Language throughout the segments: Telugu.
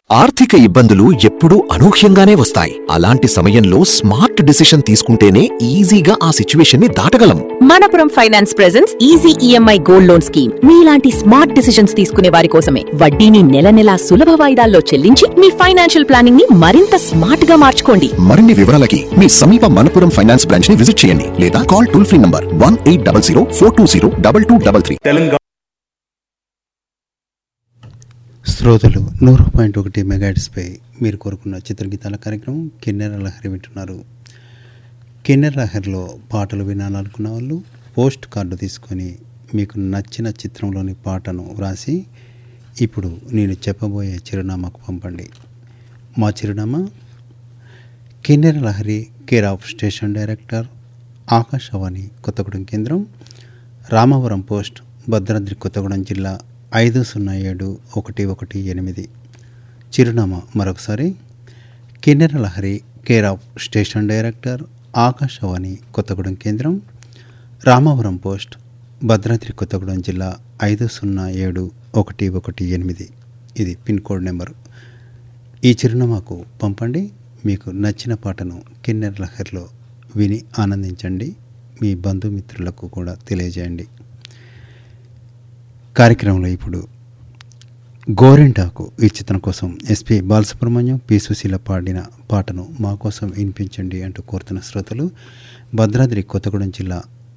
ఆర్థిక ఇబ్బందులు ఎప్పుడూ అనూహ్యంగానే వస్తాయి అలాంటి సమయంలో స్మార్ట్ డిసిషన్ తీసుకుంటేనే ఈజీగా ఆ సిచ్యువేషన్ ని దాటగలం Manappuram finance presence easy EMI gold loan scheme మీలాంటి స్మార్ట్ డిసిషన్స్ తీసుకునే వారి కోసమే వడ్డీని నెల నెలా సులభ వాయిదాల్లో చెల్లించి మీ ఫైనాన్షియల్ ప్లానింగ్ ని మరింత స్మార్ట్ గా మార్చుకోండి మరిన్ని వివరాలకి మీ సమీప మనపురం ఫైనాన్స్ బ్రాంచ్ ని విజిట్ చేయండి లేదా call toll free number one eight double zero four two zero double two double three Telangana శ్రోతలు నూరు పాయింట్ ఒకటి మెగాడిస్పై మీరు కోరుకున్న చిత్రగీతాల కార్యక్రమం కిన్నెర లహరి వింటున్నారు కిన్నెర లహరిలో పాటలు వినాలనుకున్న వాళ్ళు పోస్ట్ కార్డు తీసుకొని మీకు నచ్చిన చిత్రంలోని పాటను వ్రాసి ఇప్పుడు నేను చెప్పబోయే చిరునామాకు పంపండి మా చిరునామా Kinnera Lahari care of station director Akashvani Kothagudem కేంద్రం రామవరం పోస్ట్ భద్రాద్రి కొత్తగూడెం జిల్లా ఐదు సున్నా ఏడు ఒకటి ఒకటి ఎనిమిది చిరునామా మరొకసారి Kinnera Lahari care of station director Akashvani Kothagudem కేంద్రం రామవరం పోస్ట్ భద్రాద్రి కొత్తగూడెం జిల్లా ఐదు సున్నా ఏడు ఒకటి ఒకటి ఎనిమిది ఇది పిన్ కోడ్ నెంబరు ఈ చిరునామాకు పంపండి మీకు నచ్చిన పాటను కిన్నెర లహరిలో విని ఆనందించండి మీ బంధుమిత్రులకు కూడా తెలియజేయండి కార్యక్రమంలో ఇప్పుడు గోరింటాకు ఈ చిత్రం కోసం ఎస్పి బాలసుబ్రహ్మణ్యం పి సుశీల పాడిన పాటను మా కోసం వినిపించండి అంటూ కోరుతున్న శ్రోతలు భద్రాద్రి కొత్తగూడెం జిల్లా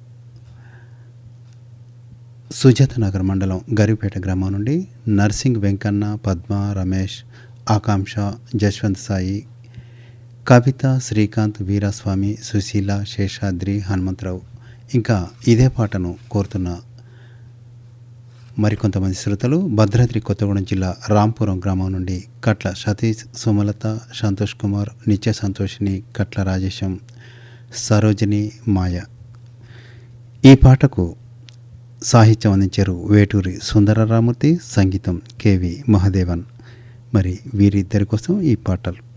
సుజాత నగర్ మండలం గరిపేట గ్రామం నుండి నర్సింగ్ వెంకన్న పద్మ రమేష్ ఆకాంక్ష జశ్వంత్ సాయి కవిత శ్రీకాంత్ వీరాస్వామి సుశీల శేషాద్రి హనుమంతరావు ఇంకా ఇదే పాటను కోరుతున్న మరికొంతమంది శ్రోతలు భద్రాద్రి కొత్తగూడెం జిల్లా రాంపురం గ్రామం నుండి కట్ల సతీష్ సుమలత సంతోష్ కుమార్ నిత్య సంతోషిని కట్ల రాజేశం సరోజిని మాయ ఈ పాటకు సాహిత్యం అందించారు వేటూరి సుందరరామూర్తి సంగీతం కెవి మహదేవన్ మరి వీరిద్దరి కోసం ఈ పాటలు